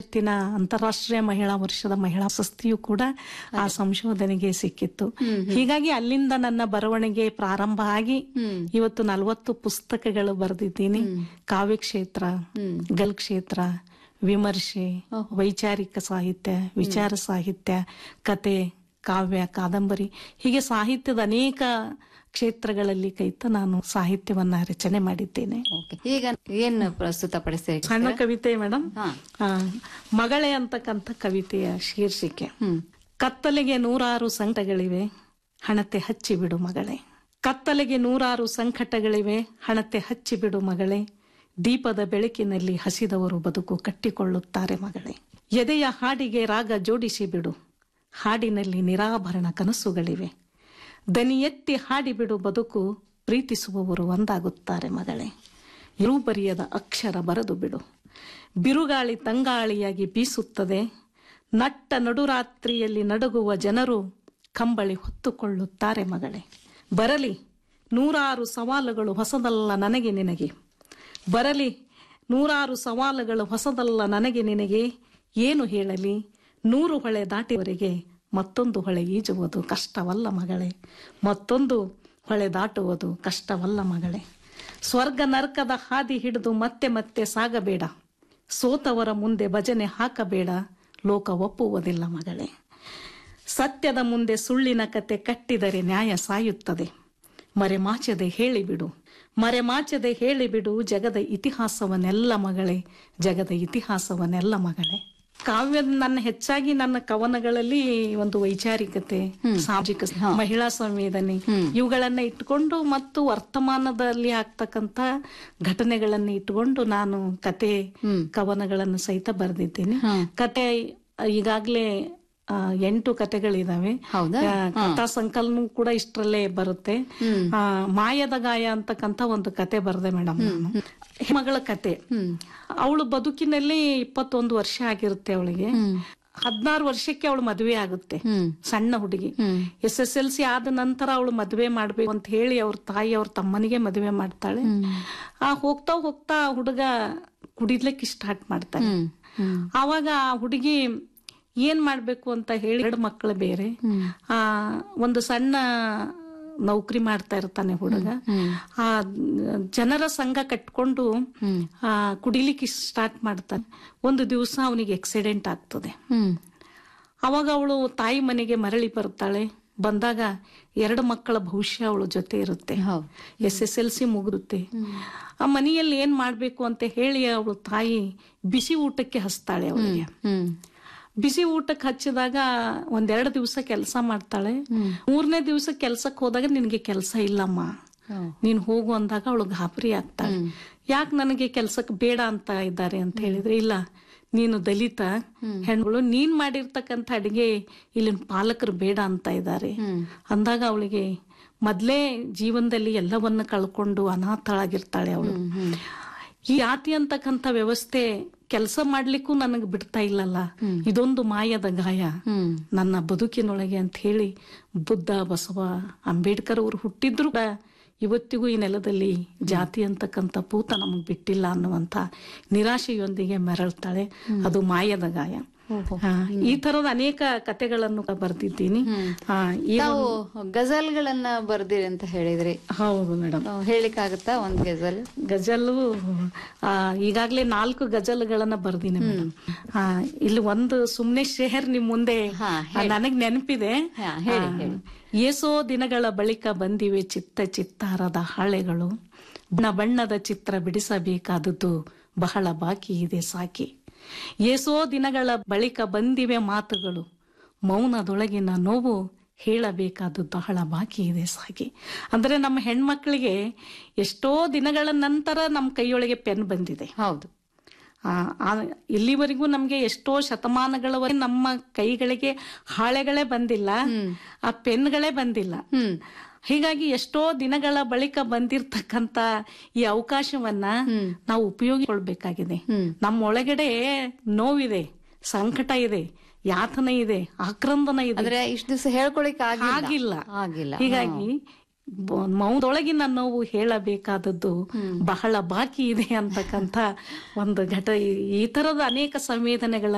ಪರಿಷತ್ತಿನ ಅಂತಾರಾಷ್ಟ್ರೀಯ ಮಹಿಳಾ ವರ್ಷದ ಮಹಿಳಾ ಪ್ರಶಸ್ತಿಯು ಕೂಡ ಆ ಸಂಶೋಧನೆಗೆ ಸಿಕ್ಕಿತ್ತು ಹೀಗಾಗಿ ಅಲ್ಲಿಂದ ನನ್ನ ಬರವಣಿಗೆ ಪ್ರಾರಂಭ ಆಗಿ ಇವತ್ತು ನಲವತ್ತು ಪುಸ್ತಕಗಳು ಬರೆದಿದ್ದೀನಿ ಕಾವ್ಯ ಕ್ಷೇತ್ರ ಗಲ್ ಕ್ಷೇತ್ರ ವಿಮರ್ಶೆ ವೈಚಾರಿಕ ಸಾಹಿತ್ಯ ವಿಚಾರ ಸಾಹಿತ್ಯ ಕತೆ ಕಾವ್ಯ ಕಾದಂಬರಿ ಹೀಗೆ ಸಾಹಿತ್ಯದ ಅನೇಕ ಕ್ಷೇತ್ರಗಳಲ್ಲಿ ಕೈತ ನಾನು ಸಾಹಿತ್ಯವನ್ನ ರಚನೆ ಮಾಡಿದ್ದೇನೆ ಓಕೆ ಈಗ ಏನ್ ಪ್ರಸ್ತುತಪಡಿಸ್ತೀರಿ ಸಣ್ಣ ಕವಿತೆ ಮೇಡಮ್ ಹಾ. ಮಗಳೇ ಅಂತಕ್ಕಂಥ ಕವಿತೆಯ ಶೀರ್ಷಿಕೆ ಹ್ಮ್ ಕತ್ತಲೆಗೆ ನೂರಾರು ಸಂಕಟಗಳಿವೆ ಹಣತೆ ಹಚ್ಚಿಬಿಡು ಮಗಳೇ ಕತ್ತಲೆಗೆ ನೂರಾರು ಸಂಕಟಗಳಿವೆ ಹಣತೆ ಹಚ್ಚಿಬಿಡು ಮಗಳೇ ದೀಪದ ಬೆಳಕಿನಲ್ಲಿ ಹಸಿದವರು ಬದುಕು ಕಟ್ಟಿಕೊಳ್ಳುತ್ತಾರೆ ಮಗಳೇ ಎದೆಯ ಹಾಡಿಗೆ ರಾಗ ಜೋಡಿಸಿ ಬಿಡು ಹಾಡಿನಲ್ಲಿ ನಿರಾಭರಣ ಕನಸುಗಳಿವೆ ದನಿ ಎತ್ತಿ ಹಾಡಿಬಿಡು ಬದುಕು ಪ್ರೀತಿಸುವವರು ಒಂದಾಗುತ್ತಾರೆ ಮಗಳೇ ಇರು ಬರಿಯದ ಅಕ್ಷರ ಬರೆದು ಬಿಡು ಬಿರುಗಾಳಿ ತಂಗಾಳಿಯಾಗಿ ಬೀಸುತ್ತದೆ ನಟ್ಟ ನಡುರಾತ್ರಿಯಲ್ಲಿ ನಡುಗುವ ಜನರು ಕಂಬಳಿ ಹೊತ್ತುಕೊಳ್ಳುತ್ತಾರೆ ಮಗಳೇ ಬರಲಿ ನೂರಾರು ಸವಾಲುಗಳು ಹೊಸದಲ್ಲ ನನಗೆ ನಿನಗೆ ಬರಲಿ ನೂರಾರು ಸವಾಲುಗಳು ಹೊಸದಲ್ಲ ನನಗೆ ನಿನಗೆ ಏನು ಹೇಳಲಿ ನೂರು ಹೊಳೆ ದಾಟಿವರೆಗೆ ಮತ್ತೊಂದು ಹೊಳೆ ಈಜುವುದು ಕಷ್ಟವಲ್ಲ ಮಗಳೇ ಮತ್ತೊಂದು ಹೊಳೆ ದಾಟುವುದು ಕಷ್ಟವಲ್ಲ ಮಗಳೇ ಸ್ವರ್ಗ ನರಕದ ಹಾದಿ ಹಿಡಿದು ಮತ್ತೆ ಮತ್ತೆ ಸಾಗಬೇಡ ಸೋತವರ ಮುಂದೆ ಭಜನೆ ಹಾಕಬೇಡ ಲೋಕ ಒಪ್ಪುವುದಿಲ್ಲ ಮಗಳೇ ಸತ್ಯದ ಮುಂದೆ ಸುಳ್ಳಿನ ಕತೆ ಕಟ್ಟಿದರೆ ನ್ಯಾಯ ಸಾಯುತ್ತದೆ ಮರೆಮಾಚದೆ ಹೇಳಿಬಿಡು ಮರೆಮಾಚದೆ ಹೇಳಿಬಿಡು ಜಗದ ಇತಿಹಾಸವನ್ನೆಲ್ಲ ಮಗಳೇ ಜಗದ ಇತಿಹಾಸವನ್ನೆಲ್ಲ ಮಗಳೇ ಕಾವ್ಯ ನನ್ನ ಹೆಚ್ಚಾಗಿ ನನ್ನ ಕವನಗಳಲ್ಲಿ ಒಂದು ವೈಚಾರಿಕತೆ ಸಾಮಾಜಿಕ ಮಹಿಳಾ ಸಂವೇದನೆ ಇವುಗಳನ್ನ ಇಟ್ಕೊಂಡು ಮತ್ತು ವರ್ತಮಾನದಲ್ಲಿ ಆಗ್ತಕ್ಕಂತ ಘಟನೆಗಳನ್ನ ಇಟ್ಕೊಂಡು ನಾನು ಕತೆ ಕವನಗಳನ್ನು ಸಹಿತ ಬರೆದಿದ್ದೇನೆ ಕತೆ ಈಗಾಗ್ಲೇ ಆ, ಎಂಟು ಕತೆಗಳಿದಾವೆ ಹೌದಾ? ಆ, ಕಥಾ ಸಂಕಲನ ಕೂಡ ಇಷ್ಟರಲ್ಲೇ ಬರುತ್ತೆ ಆ, ಮಾಯದ ಗಾಯ ಅಂತಕ್ಕಂತ ಒಂದು ಕತೆ ಬರೆದೆ ಮೇಡಮ್ ನಾನು ಮಗಳ ಕತೆ ಅವಳು ಬದುಕಿನಲ್ಲಿ ಇಪ್ಪತ್ತೊಂದು ವರ್ಷ ಆಗಿರುತ್ತೆ ಅವಳಿಗೆ ಹದಿನಾರು ವರ್ಷಕ್ಕೆ ಅವಳು ಮದುವೆ ಆಗುತ್ತೆ ಸಣ್ಣ ಹುಡುಗಿ ಎಸ್ ಎಸ್ ಎಲ್ ಸಿ ಆದ ನಂತರ ಅವಳು ಮದುವೆ ಮಾಡ್ಬೇಕು ಅಂತ ಹೇಳಿ ಅವ್ರ ತಾಯಿ ಅವ್ರ ತಮ್ಮನಿಗೆ ಮದುವೆ ಮಾಡ್ತಾಳೆ ಆ ಹೋಗ್ತಾ ಹೋಗ್ತಾ ಆ ಹುಡುಗ ಕುಡಿಲಿಕ್ಕೆ ಸ್ಟಾರ್ಟ್ ಮಾಡ್ತಾನೆ ಆವಾಗ ಆ ಹುಡುಗಿ ಏನ್ ಮಾಡ್ಬೇಕು ಅಂತ ಹೇಳಿ ಎರಡು ಮಕ್ಕಳು ಬೇರೆ ಆ ಒಂದು ಸಣ್ಣ ನೌಕರಿ ಮಾಡ್ತಾ ಇರ್ತಾನೆ ಹುಡುಗ ಆ ಜನರ ಸಂಘ ಕಟ್ಕೊಂಡು ಆ ಕುಡಿಲಿಕ್ಕೆ ಸ್ಟಾರ್ಟ್ ಮಾಡ್ತಾನೆ ಒಂದು ದಿವಸ ಅವನಿಗೆ ಆಕ್ಸಿಡೆಂಟ್ ಆಗ್ತದೆ ಹ್ಮ್ ಅವಾಗ ಅವಳು ತಾಯಿ ಮನೆಗೆ ಮರಳಿ ಬರ್ತಾಳೆ ಬಂದಾಗ ಎರಡು ಮಕ್ಕಳ ಭವಿಷ್ಯ ಅವಳ ಜೊತೆ ಇರುತ್ತೆ ಹೌದು ಎಸ್ ಎಸ್ ಎಲ್ ಸಿ ಮುಗಿರುತ್ತೆ ಆ ಮನೆಯಲ್ಲಿ ಏನ್ ಮಾಡ್ಬೇಕು ಅಂತ ಹೇಳಿ ಅವಳು ತಾಯಿ ಬಿಸಿ ಊಟಕ್ಕೆ ಹಸ್ತಾಳೆ ಅವಳಿಗೆ ಹ್ಮ್ ಬಿಸಿ ಊಟಕ್ಕೆ ಹಚ್ಚಿದಾಗ ಒಂದೆರಡು ದಿವಸ ಕೆಲಸ ಮಾಡ್ತಾಳೆ ಮೂರನೇ ದಿವಸ ಕೆಲ್ಸಕ್ಕೆ ಹೋದಾಗ ನಿನಗೆ ಕೆಲಸ ಇಲ್ಲಮ್ಮ ನೀನ್ ಹೋಗು ಅಂದಾಗ ಅವಳು ಗಾಬರಿ ಆಗ್ತಾಳೆ ಯಾಕೆ ನನಗೆ ಕೆಲ್ಸಕ್ಕೆ ಬೇಡ ಅಂತ ಇದ್ದಾರೆ ಅಂತ ಹೇಳಿದ್ರೆ ಇಲ್ಲ ನೀನು ದಲಿತ ಹೆಣ್ಗಳು ನೀನ್ ಮಾಡಿರ್ತಕ್ಕಂಥ ಅಡಿಗೆ ಇಲ್ಲಿನ ಪಾಲಕರು ಬೇಡ ಅಂತ ಇದ್ದಾರೆ ಅಂದಾಗ ಅವಳಿಗೆ ಮೊದ್ಲೇ ಜೀವನದಲ್ಲಿ ಎಲ್ಲವನ್ನ ಕಳ್ಕೊಂಡು ಅನಾಥಳಾಗಿರ್ತಾಳೆ ಅವಳು ಈ ಜಾತಿ ಅಂತಕ್ಕಂಥ ವ್ಯವಸ್ಥೆ ಕೆಲಸ ಮಾಡ್ಲಿಕ್ಕೂ ನನಗೆ ಬಿಡ್ತಾ ಇಲ್ಲಲ್ಲ ಇದೊಂದು ಮಾಯದ ಗಾಯ ನನ್ನ ಬದುಕಿನೊಳಗೆ ಅಂತ ಹೇಳಿ ಬುದ್ಧ ಬಸವ ಅಂಬೇಡ್ಕರ್ ಅವರು ಹುಟ್ಟಿದ್ರು ಕೂಡ ಇವತ್ತಿಗೂ ಈ ನೆಲದಲ್ಲಿ ಜಾತಿ ಅಂತಕ್ಕಂಥ ಪೂತ ನಮಗ್ ಬಿಟ್ಟಿಲ್ಲ ಅನ್ನುವಂತ ನಿರಾಶೆಯೊಂದಿಗೆ ಮೆರಳ್ತಾಳೆ ಅದು ಮಾಯದ ಗಾಯ ಆ, ಈ ತರದ ಅನೇಕ ಕತೆಗಳನ್ನು ಬರೆದಿದ್ದೀನಿ ಆ, ಈ ತಾವು ಗಜಲ್ಗಳನ್ನ ಬರ್ದಿರಿ ಅಂತ ಹೇಳಿದ್ರಿ ಹೌದು ಮೇಡಮ್ ತಾವು ಹೇಳಿಕ್ಕಾಗತ್ತಾ ಒಂದ್ ಗಜಲ್ ಗಜಲು ಆ, ಈಗಾಗ್ಲೇ ನಾಲ್ಕು ಗಜಲ್ಗಳನ್ನ ಬರ್ದಿನಿ ಮೇಡಮ್ ಆ, ಇಲ್ಲಿ ಒಂದು ಸುಮ್ನೆ ಶೇಹರ್ ನಿಮ್ ಮುಂದೆ ಹಾ, ಆ, ನನಗ್ ನೆನಪಿದೆ ಹಾ, ಹೇಳಿ, ಆ, ಹೇಳಿ. ಏಸೋ ದಿನಗಳ ಬಳಿಕ ಬಂದಿವೆ ಚಿತ್ತ ಚಿತ್ತಾರದ ಹಾಳೆಗಳು ಬಣ್ಣ ಬಣ್ಣದ ಚಿತ್ರ ಬಿಡಿಸಬೇಕಾದದ್ದು ಬಹಳ ಬಾಕಿ ಇದೆ ಸಾಕಿ ಏಸೋ ದಿನಗಳ ಬಳಿಕ ಬಂದಿವೆ ಮಾತುಗಳು ಮೌನದೊಳಗಿನ ನೋವು ಹೇಳಬೇಕಾದದ್ದು ಬಹಳ ಬಾಕಿ ಇದೆ ಸಾಕಿ ಅಂದ್ರೆ ನಮ್ಮ ಹೆಣ್ಮಕ್ಳಿಗೆ ಎಷ್ಟೋ ದಿನಗಳ ನಂತರ ನಮ್ಮ ಕೈಯೊಳಗೆ ಪೆನ್ ಬಂದಿದೆ ಹೌದು ಆ, ಆ, ಇಲ್ಲಿವರೆಗೂ ನಮ್ಗೆ ಎಷ್ಟೋ ಶತಮಾನಗಳವರೆಗೆ ನಮ್ಮ ಕೈಗಳಿಗೆ ಹಾಳೆಗಳೇ ಬಂದಿಲ್ಲ ಆ ಪೆನ್ಗಳೇ ಬಂದಿಲ್ಲ ಹ್ಮ್ ಹೀಗಾಗಿ ಎಷ್ಟೋ ದಿನಗಳ ಬಳಿಕ ಬಂದಿರತಕ್ಕಂತ ಈ ಅವಕಾಶವನ್ನ ನಾವು ಉಪಯೋಗಿಸ್ಕೊಳ್ಬೇಕಾಗಿದೆ ನಮ್ಮ ಒಳಗಡೆ ನೋವಿದೆ ಸಂಕಟ ಇದೆ ಯಾತನೆ ಇದೆ ಆಕ್ರಂದನ ಇದೆ ಅಂದ್ರೆ ಇಷ್ಟ ದಿವಸ ಹೇಳ್ಕೊಳಿಕ್ ಆಗಿಲ್ಲ ಆಗಿಲ್ಲ ಹೀಗಾಗಿ ಬ- ಮೌನದೊಳಗಿನ ನೋವು ಹೇಳಬೇಕಾದದ್ದು ಬಹಳ ಬಾಕಿ ಇದೆ ಅಂತಕ್ಕಂಥ ಒಂದು ಘಟ ಈ ತರದ ಅನೇಕ ಸಂವೇದನೆಗಳ